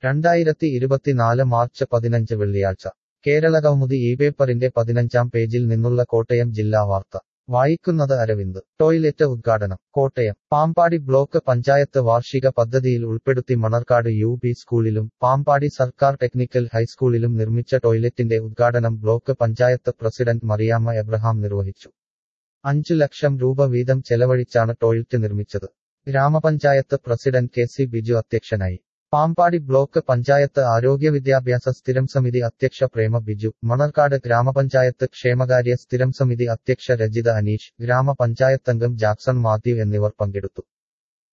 രണ്ടായിരത്തി ഇരുപത്തിനാല് മാർച്ച് പതിനഞ്ച് വെള്ളിയാഴ്ച കേരളകൗമുദി ഈ പേപ്പറിന്റെ പതിനഞ്ചാം പേജിൽ നിന്നുള്ള കോട്ടയം ജില്ലാ വാർത്ത വായിക്കുന്നത് അരവിന്ദ് ടോയ്ലറ്റ് ഉദ്ഘാടനം കോട്ടയം പാമ്പാടി ബ്ലോക്ക് പഞ്ചായത്ത് വാർഷിക പദ്ധതിയിൽ ഉൾപ്പെടുത്തി മണർക്കാട് യു പി സ്കൂളിലും പാമ്പാടി സർക്കാർ ടെക്നിക്കൽ ഹൈസ്കൂളിലും നിർമ്മിച്ച ടോയ്ലറ്റിന്റെ ഉദ്ഘാടനം block panchayat president Mariamma Abraham നിർവഹിച്ചു അഞ്ചു ലക്ഷം രൂപ വീതം ചെലവഴിച്ചാണ് ടോയ്ലറ്റ് നിർമ്മിച്ചത് ഗ്രാമപഞ്ചായത്ത് പ്രസിഡന്റ് കെ സി ബിജു അധ്യക്ഷനായി പാമ്പാടി ബ്ലോക്ക് പഞ്ചായത്ത് ആരോഗ്യ വിദ്യാഭ്യാസ സ്ഥിരം സമിതി അധ്യക്ഷ പ്രേമ ബിജു മണർക്കാട് ഗ്രാമപഞ്ചായത്ത് ക്ഷേമകാര്യ സ്ഥിരം സമിതി അധ്യക്ഷ രജിത അനീഷ് ഗ്രാമപഞ്ചായത്തംഗം ജാക്സൺ മാത്യു എന്നിവർ പങ്കെടുത്തു